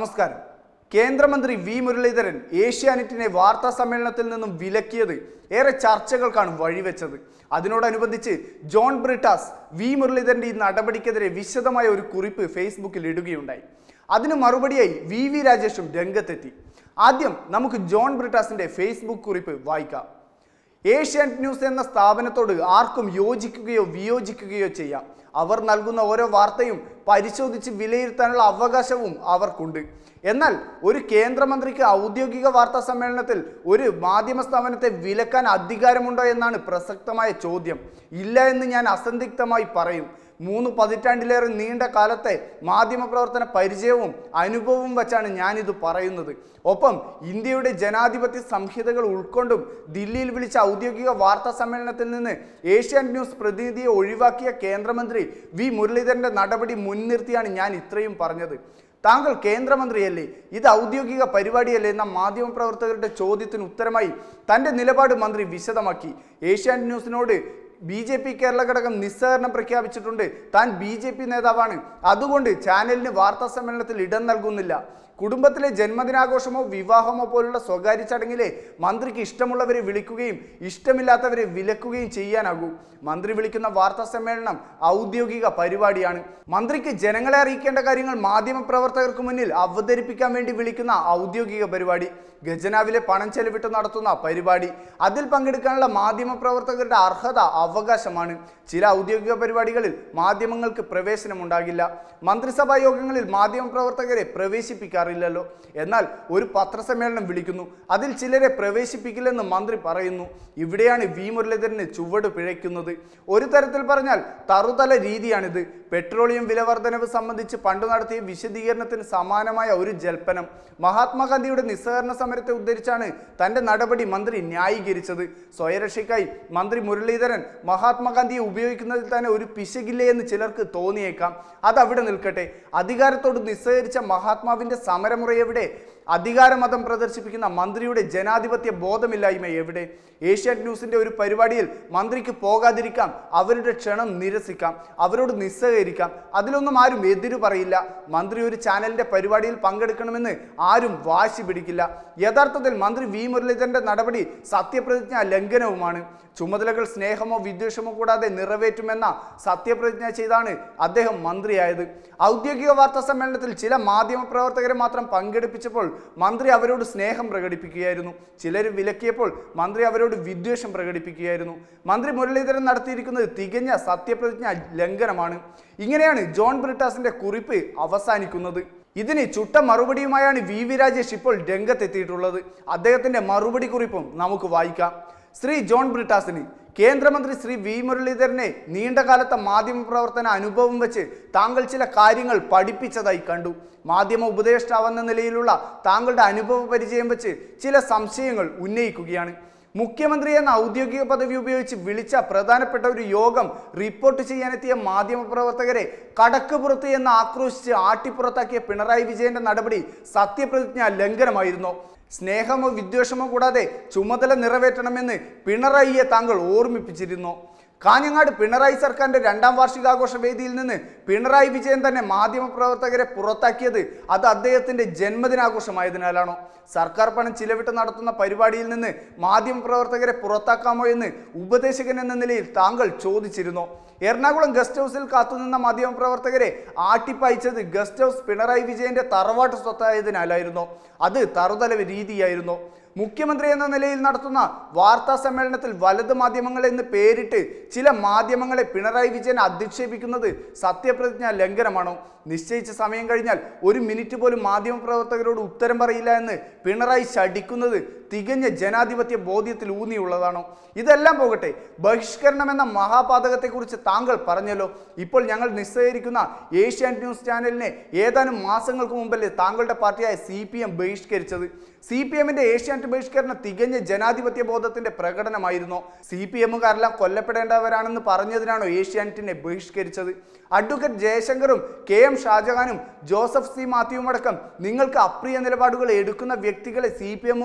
നമസ്കാരം കേന്ദ്രമന്ത്രി വി മുരളീധരൻ ഏഷ്യാനെറ്റിനെ വാർത്താ സമ്മേളനത്തിൽ നിന്നും വിലക്കിയത് ഏറെ ചർച്ചകൾക്കാണ് വഴിവെച്ചത് അതിനോടനുബന്ധിച്ച് ജോൺ ബ്രിട്ടാസ് വി മുരളീധരന്റെ ഈ നടപടിക്കെതിരെ വിശദമായ ഒരു കുറിപ്പ് ഫേസ്ബുക്കിൽ ഇടുകയുണ്ടായി അതിന് മറുപടിയായി വി വി രാജേഷും രംഗത്തെത്തി ആദ്യം നമുക്ക് ജോൺ ബ്രിട്ടാസിന്റെ ഫേസ്ബുക്ക് കുറിപ്പ് വായിക്കാം ഏഷ്യാനെറ്റ് ന്യൂസ് എന്ന സ്ഥാപനത്തോട് ആർക്കും യോജിക്കുകയോ വിയോജിക്കുകയോ ചെയ്യാം അവർ നൽകുന്ന ഓരോ വാർത്തയും പരിശോധിച്ച് വിലയിരുത്താനുള്ള അവകാശവും അവർക്കുണ്ട് എന്നാൽ ഒരു കേന്ദ്രമന്ത്രിക്ക് ഔദ്യോഗിക വാർത്താ സമ്മേളനത്തിൽ ഒരു മാധ്യമ സ്ഥാപനത്തെ വിലക്കാൻ അധികാരമുണ്ടോ എന്നാണ് പ്രസക്തമായ ചോദ്യം ഇല്ല എന്ന് ഞാൻ അസന്ദിഗ്ധമായി പറയും മൂന്ന് പതിറ്റാണ്ടിലേറെ നീണ്ട കാലത്തെ മാധ്യമപ്രവർത്തന പരിചയവും അനുഭവവും വെച്ചാണ് ഞാനിത് പറയുന്നത് ഒപ്പം ഇന്ത്യയുടെ ജനാധിപത്യ സംഹിതകൾ ഉൾക്കൊണ്ടും ദില്ലിയിൽ വിളിച്ച ഔദ്യോഗിക വാർത്താ സമ്മേളനത്തിൽ നിന്ന് ഏഷ്യാനെറ്റ് ന്യൂസ് പ്രതിനിധിയെ ഒഴിവാക്കിയ കേന്ദ്രമന്ത്രി വി മുരളീധരന്റെ നടപടി മുൻനിർത്തിയാണ് ഞാൻ ഇത്രയും പറഞ്ഞത് താങ്കൾ കേന്ദ്രമന്ത്രിയല്ലേ ഇത് ഔദ്യോഗിക പരിപാടിയല്ലേ എന്ന മാധ്യമപ്രവർത്തകരുടെ ചോദ്യത്തിന് ഉത്തരമായി തന്റെ നിലപാട് മന്ത്രി വിശദമാക്കി ഏഷ്യാനെറ്റ് ന്യൂസിനോട് ബി ജെ പി കേരള ഘടകം നിസ്സഹകരണം പ്രഖ്യാപിച്ചിട്ടുണ്ട് താൻ ബി ജെ പി നേതാവാണ് അതുകൊണ്ട് ചാനലിന് വാർത്താ സമ്മേളനത്തിൽ ഇടം നൽകുന്നില്ല കുടുംബത്തിലെ ജന്മദിനാഘോഷമോ വിവാഹമോ പോലുള്ള സ്വകാര്യ ചടങ്ങിലെ മന്ത്രിക്ക് ഇഷ്ടമുള്ളവരെ വിളിക്കുകയും ഇഷ്ടമില്ലാത്തവരെ വിലക്കുകയും ചെയ്യാനാകൂ മന്ത്രി വിളിക്കുന്ന വാർത്താ സമ്മേളനം ഔദ്യോഗിക പരിപാടിയാണ് മന്ത്രിക്ക് ജനങ്ങളെ അറിയിക്കേണ്ട കാര്യങ്ങൾ മാധ്യമപ്രവർത്തകർക്ക് മുന്നിൽ അവതരിപ്പിക്കാൻ വേണ്ടി വിളിക്കുന്ന ഔദ്യോഗിക പരിപാടി ഖജനാവിലെ പണം ചെലവിട്ട് നടത്തുന്ന പരിപാടി അതിൽ പങ്കെടുക്കാനുള്ള മാധ്യമപ്രവർത്തകരുടെ അർഹത അവകാശമാണ് ചില ഔദ്യോഗിക പരിപാടികളിൽ മാധ്യമങ്ങൾക്ക് പ്രവേശനമുണ്ടാകില്ല മന്ത്രിസഭാ യോഗങ്ങളിൽ മാധ്യമപ്രവർത്തകരെ പ്രവേശിപ്പിക്കാറില്ലല്ലോ എന്നാൽ ഒരു പത്രസമ്മേളനം വിളിക്കുന്നു അതിൽ ചിലരെ പ്രവേശിപ്പിക്കില്ലെന്ന് മന്ത്രി പറയുന്നു ഇവിടെയാണ് വി മുരളീധരന് ചുവട് പിഴയ്ക്കുന്നത് ഒരു തരത്തിൽ പറഞ്ഞാൽ തറുതല രീതിയാണിത് പെട്രോളിയം വിലവർധനവ് സംബന്ധിച്ച് പണ്ടു നടത്തിയ വിശദീകരണത്തിന് സമാനമായ ഒരു ജൽപ്പനം മഹാത്മാഗാന്ധിയുടെ നിസ്സഹകരണ സമരത്തെ ഉദ്ധരിച്ചാണ് തന്റെ നടപടി മന്ത്രി ന്യായീകരിച്ചത് സ്വയരക്ഷയ്ക്കായി മന്ത്രി മുരളീധരൻ മഹാത്മാഗാന്ധിയെ ഉപയോഗിക്കുന്നതിൽ തന്നെ ഒരു പിശകില്ലേ എന്ന് ചിലർക്ക് തോന്നിയേക്കാം അതവിടെ നിൽക്കട്ടെ അധികാരത്തോട് നിസ്സഹരിച്ച മഹാത്മാവിന്റെ സമരമുറ എവിടെ അധികാരമതം പ്രദർശിപ്പിക്കുന്ന മന്ത്രിയുടെ ജനാധിപത്യ ബോധമില്ലായ്മ എവിടെ ഏഷ്യാനെറ്റ് ന്യൂസിന്റെ ഒരു പരിപാടിയിൽ മന്ത്രിക്ക് പോകാതിരിക്കാം അവരുടെ ക്ഷണം നിരസിക്കാം അവരോട് നിസ്സഹകരിക്കാം അതിലൊന്നും ആരും എതിരു പറയില്ല മന്ത്രി ഒരു ചാനലിന്റെ പരിപാടിയിൽ പങ്കെടുക്കണമെന്ന് ആരും വാശി പിടിക്കില്ല യഥാർത്ഥത്തിൽ മന്ത്രി വി മുരളീധരന്റെ നടപടി സത്യപ്രതിജ്ഞ ലംഘനവുമാണ് ചുമതലകൾ സ്നേഹമോ വിദ്വേഷമോ കൂടാതെ നിറവേറ്റുമെന്ന സത്യപ്രതിജ്ഞ ചെയ്താണ് അദ്ദേഹം മന്ത്രിയായത് ഔദ്യോഗിക വാർത്താ സമ്മേളനത്തിൽ ചില മാധ്യമപ്രവർത്തകരെ മാത്രം പങ്കെടുപ്പിച്ചപ്പോൾ മന്ത്രി അവരോട് സ്നേഹം പ്രകടിപ്പിക്കുകയായിരുന്നു ചിലർ വിലക്കിയപ്പോൾ മന്ത്രി അവരോട് വിദ്വേഷം പ്രകടിപ്പിക്കുകയായിരുന്നു മന്ത്രി മുരളീധരൻ നടത്തിയിരിക്കുന്നത് തികഞ്ഞ സത്യപ്രതിജ്ഞ ലംഘനമാണ് ഇങ്ങനെയാണ് ജോൺ ബ്രിട്ടാസിന്റെ കുറിപ്പ് അവസാനിക്കുന്നത് ഇതിന് ചുട്ട മറുപടിയുമായാണ് വി വി രാജേഷ് ഇപ്പോൾ രംഗത്തെത്തിയിട്ടുള്ളത് അദ്ദേഹത്തിന്റെ മറുപടി കുറിപ്പും നമുക്ക് വായിക്കാം ശ്രീ ജോൺ ബ്രിട്ടാസിന് കേന്ദ്രമന്ത്രി ശ്രീ വി മുരളീധരനെ നീണ്ടകാലത്തെ മാധ്യമപ്രവർത്തന അനുഭവം വെച്ച് താങ്കൾ ചില കാര്യങ്ങൾ പഠിപ്പിച്ചതായി കണ്ടു മാധ്യമ ഉപദേഷ്ടാവെന്ന നിലയിലുള്ള താങ്കളുടെ അനുഭവ പരിചയം വെച്ച് ചില സംശയങ്ങൾ ഉന്നയിക്കുകയാണ് മുഖ്യമന്ത്രി എന്ന ഔദ്യോഗിക പദവി ഉപയോഗിച്ച് വിളിച്ച പ്രധാനപ്പെട്ട ഒരു യോഗം റിപ്പോർട്ട് ചെയ്യാനെത്തിയ മാധ്യമപ്രവർത്തകരെ കടക്കുപുറത്ത് എന്ന് ആക്രോശിച്ച് ആട്ടിപ്പുറത്താക്കിയ പിണറായി വിജയന്റെ നടപടി സത്യപ്രതിജ്ഞ ലംഘനമായിരുന്നു സ്നേഹമോ വിദ്വേഷമോ കൂടാതെ ചുമതല നിറവേറ്റണമെന്ന് പിണറായിയെ താങ്കൾ ഓർമ്മിപ്പിച്ചിരുന്നു കാഞ്ഞങ്ങാട് പിണറായി സർക്കാരിന്റെ രണ്ടാം വാർഷികാഘോഷ വേദിയിൽ നിന്ന് പിണറായി വിജയൻ തന്നെ മാധ്യമപ്രവർത്തകരെ പുറത്താക്കിയത് അത് അദ്ദേഹത്തിന്റെ ജന്മദിനാഘോഷമായതിനാലാണോ സർക്കാർ പണം ചിലവിട്ട് നടത്തുന്ന പരിപാടിയിൽ നിന്ന് മാധ്യമപ്രവർത്തകരെ പുറത്താക്കാമോ എന്ന് ഉപദേശകൻ എന്ന നിലയിൽ താങ്കൾ ചോദിച്ചിരുന്നു എറണാകുളം ഗസ്റ്റ് ഹൗസിൽ കാത്തുനിന്ന മാധ്യമപ്രവർത്തകരെ ആട്ടിപ്പായിച്ചത് ഗസ്റ്റ് ഹൗസ് പിണറായി വിജയന്റെ തറവാട്ട് സ്വത്തായതിനാലായിരുന്നു അത് തറുതല രീതിയായിരുന്നു മുഖ്യമന്ത്രി എന്ന നിലയിൽ നടത്തുന്ന വാർത്താ സമ്മേളനത്തിൽ വലത് മാധ്യമങ്ങൾ എന്ന് പേരിട്ട് ചില മാധ്യമങ്ങളെ പിണറായി വിജയൻ അധിക്ഷേപിക്കുന്നത് സത്യപ്രതിജ്ഞ ലംഘനമാണോ നിശ്ചയിച്ച സമയം കഴിഞ്ഞാൽ ഒരു മിനിറ്റ് പോലും മാധ്യമപ്രവർത്തകരോട് ഉത്തരം പറയില്ല എന്ന് പിണറായി ശടിക്കുന്നത് തികഞ്ഞ ജനാധിപത്യ ബോധ്യത്തിൽ ഊന്നിയുള്ളതാണോ ഇതെല്ലാം പോകട്ടെ ബഹിഷ്കരണം എന്ന മഹാപാതകത്തെക്കുറിച്ച് താങ്കൾ പറഞ്ഞല്ലോ ഇപ്പോൾ ഞങ്ങൾ നിസ്സഹരിക്കുന്ന ഏഷ്യാനെറ്റ് ന്യൂസ് ചാനലിനെ ഏതാനും മാസങ്ങൾക്ക് മുമ്പല്ലേ താങ്കളുടെ പാർട്ടിയായ സി പി എം ബഹിഷ്കരിച്ചത് സി പി എമ്മിന്റെ ഏഷ്യാനെറ്റ് ബഹിഷ്കരണം തികഞ്ഞ ജനാധിപത്യ ബോധത്തിന്റെ പ്രകടനമായിരുന്നോ സി പി എമ്മുകാരെല്ലാം കൊല്ലപ്പെടേണ്ടവരാണെന്ന് പറഞ്ഞതിനാണോ ഏഷ്യാനെറ്റിനെ ബഹിഷ്കരിച്ചത് അഡ്വക്കേറ്റ് ജയശങ്കറും കെ എം ഷാജഹാനും ജോസഫ് സി മാത്യുവും അടക്കം നിങ്ങൾക്ക് അപ്രിയ നിലപാടുകൾ എടുക്കുന്ന വ്യക്തികളെ സി പി എമ്മുകാർ ചാനൽ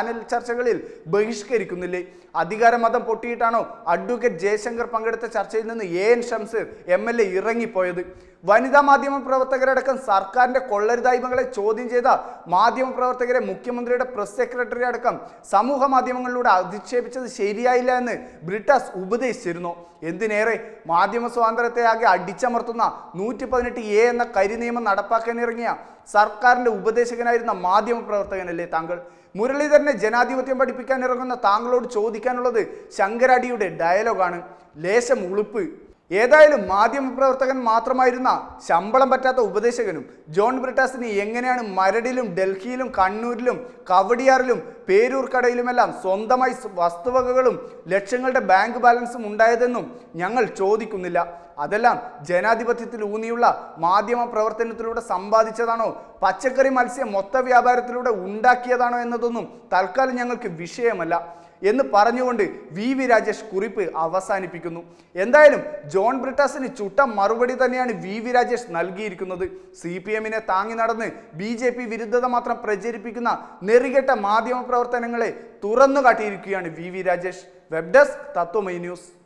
പാനൽ ചർച്ചകളിൽ ബഹിഷ്കരിക്കുന്നില്ലേ അധികാരമതം പൊട്ടിയിട്ടാണോ അഡ്വക്കേറ്റ് ജയശങ്കർ പങ്കെടുത്ത ചർച്ചയിൽ നിന്ന് A N Shamseer M L A ഇറങ്ങിപ്പോയത് വനിതാ മാധ്യമ പ്രവർത്തകരടക്കം സർക്കാരിന്റെ കൊള്ളരുതായ്മകളെ ചോദ്യം ചെയ്ത മാധ്യമ പ്രവർത്തകരെ മുഖ്യമന്ത്രിയുടെ പ്രസ് സെക്രട്ടറി അടക്കം സമൂഹ മാധ്യമങ്ങളിലൂടെ അധിക്ഷേപിച്ചത് ശരിയായില്ല എന്ന് ബ്രിട്ടാസ് ഉപദേശിച്ചിരുന്നു എന്തിനേറെ മാധ്യമ സ്വാതന്ത്ര്യത്തെ ആകെ അടിച്ചമർത്തുന്ന നൂറ്റി പതിനെട്ട് എ എന്ന കരി നിയമം നടപ്പാക്കാനിറങ്ങിയ സർക്കാരിന്റെ ഉപദേശകനായിരുന്ന മാധ്യമ പ്രവർത്തകനല്ലേ താങ്കൾ മുരളീധരനെ ജനാധിപത്യം പഠിപ്പിക്കാൻ ഇറങ്ങുന്ന താങ്കളോട് ചോദിക്കാനുള്ളത് ശങ്കരാടിയുടെ ഡയലോഗാണ് ലേശം ഉളുപ്പ് ഏതായാലും മാധ്യമപ്രവർത്തകൻ മാത്രമായിരുന്ന ശമ്പളം പറ്റാത്ത ഉപദേശകനും ജോൺ ബ്രിട്ടാസിന് എങ്ങനെയാണ് മരടിലും ഡൽഹിയിലും കണ്ണൂരിലും കവടിയാറിലും പേരൂർ കടയിലുമെല്ലാം സ്വന്തമായി സ് വസ്തുവകകളും ലക്ഷങ്ങളുടെ ബാങ്ക് ബാലൻസും ഉണ്ടായതെന്നും ഞങ്ങൾ ചോദിക്കുന്നില്ല അതെല്ലാം ജനാധിപത്യത്തിൽ ഊന്നിയുള്ള മാധ്യമ പ്രവർത്തനത്തിലൂടെ സമ്പാദിച്ചതാണോ പച്ചക്കറി മത്സ്യ മൊത്ത വ്യാപാരത്തിലൂടെ ഉണ്ടാക്കിയതാണോ എന്നതൊന്നും തൽക്കാലം ഞങ്ങൾക്ക് വിഷയമല്ല എന്ന് പറഞ്ഞുകൊണ്ട് വി വി രാജേഷ് കുറിപ്പ് അവസാനിപ്പിക്കുന്നു എന്തായാലും ജോൺ ബ്രിട്ടാസിന് ചുട്ട മറുപടി തന്നെയാണ് വി വി രാജേഷ് നൽകിയിരിക്കുന്നത് സി പി എമ്മിനെ താങ്ങി നടന്ന് ബി ജെ പി വിരുദ്ധത മാത്രം പ്രചരിപ്പിക്കുന്ന നെറികെട്ട മാധ്യമ പ്രവർത്തനങ്ങളെ തുറന്നു കാട്ടിയിരിക്കുകയാണ് V V Rajesh web desk Tatwamayi news